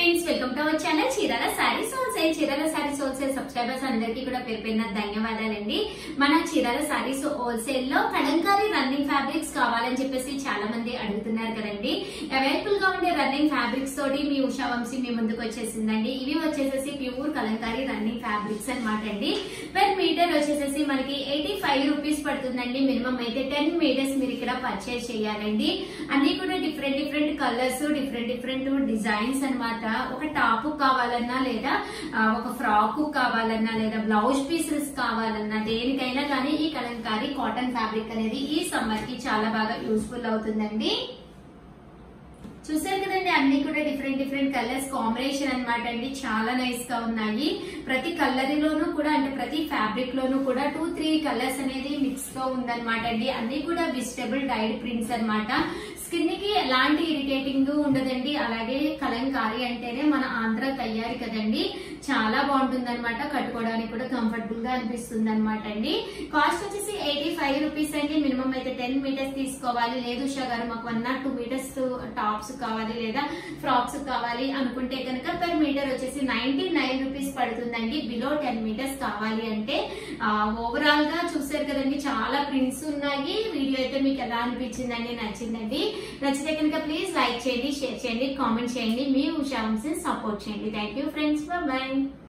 friends welcome to our channel Chirala sarees wholesale Chirala sarees wholesale subscribers అందరికీ కూడా పేరు పేరున ధన్యవాదాలండి మన చీరాల సారీస్ హోల్సేల్ లో కలంకారీ రన్నింగ్ ఫ్యాబ్రిక్స్ కావాలని చెప్పేసి చాలా మంది అడుగుతున్నారు కదండి అవైలబుల్ గా ఉండే రన్నింగ్ ఫ్యాబ్రిక్స్ తోటి మీ ఉషా వంశీ మీ ముందుకు వచ్చేసిందండి ఇవి వచ్చేసేసి ప్యూర్ కలంకారీ రన్నింగ్ ఫ్యాబ్రిక్స్ అన్నమాట అండి పర్ మీటర్ వచ్చేసేసి మనకి ఎయిటీ ఫైవ్ రూపీస్ పడుతుందండి మినిమం అయితే టెన్ మీటర్స్ మీరు ఇక్కడ పర్చేస్ చేయాలండి అన్ని కూడా different different colours different different designs అన్నమాట ఒక టాప్ కావాలన్నా లేదా ఆ, ఒక ఫ్రాక్ కావాలన్నా లేదా బ్లౌజ్ పీసెస్ కావాలన్నా దేనికైనా కానీ ఈ కలంకారీ కాటన్ ఫ్యాబ్రిక్ అనేది ఈ సమ్మర్ కి చాలా బాగా యూస్ఫుల్ అవుతుందండి చూసారు కదండి అన్ని కూడా డిఫరెంట్ డిఫరెంట్ కలర్స్ కాంబినేషన్ అన్నమాట అండి చాలా నైస్ గా ఉన్నాయి ప్రతి కలర్లోనూ కూడా అంటే ప్రతి ఫ్యాబ్రిక్ లోనూ కూడా టూ త్రీ కలర్స్ అనేది మిక్స్ గా ఉందన్నమాట అండి అన్ని కూడా వెజిటబుల్ డైడ్ ప్రింట్స్ అన్నమాట స్కిన్ కి ఎలాంటి ఇరిటేటింగ్ ఉండదండి అలాగే కలంకారీ అంటేనే మన ఆంధ్ర తయారీ కదండి చాలా బాగుంటుంది అనమాట కట్టుకోవడానికి కూడా కంఫర్టబుల్ గా అనిపిస్తుంది అనమాట అండి కాస్ట్ వచ్చేసి ఎయిటీ ఫైవ్ రూపీస్ అండి మినిమం అయితే టెన్ మీటర్స్ తీసుకోవాలి లేదు ఉషా గారు మాకు one not two metres tops కావాలి లేదా ఫ్రాక్స్ కావాలి అనుకుంటే కనుక పర్ మీటర్ వచ్చేసి నైన్టీ నైన్ రూపీస్ పడుతుందండి బిలో టెన్ మీటర్స్ కావాలి అంటే ఓవరాల్ గా చూసారు కదండి చాలా ప్రింట్స్ ఉన్నాయి వీడియో అయితే మీకు ఎలా అనిపించిందండి నచ్చిందండి నచ్చితే కనుక ప్లీజ్ లైక్ చేయండి షేర్ చేయండి కామెంట్ చేయండి మీ ఉషా వంశీ సపోర్ట్ చేయండి థ్యాంక్ యూ ఫ్రెండ్స్ బాయ్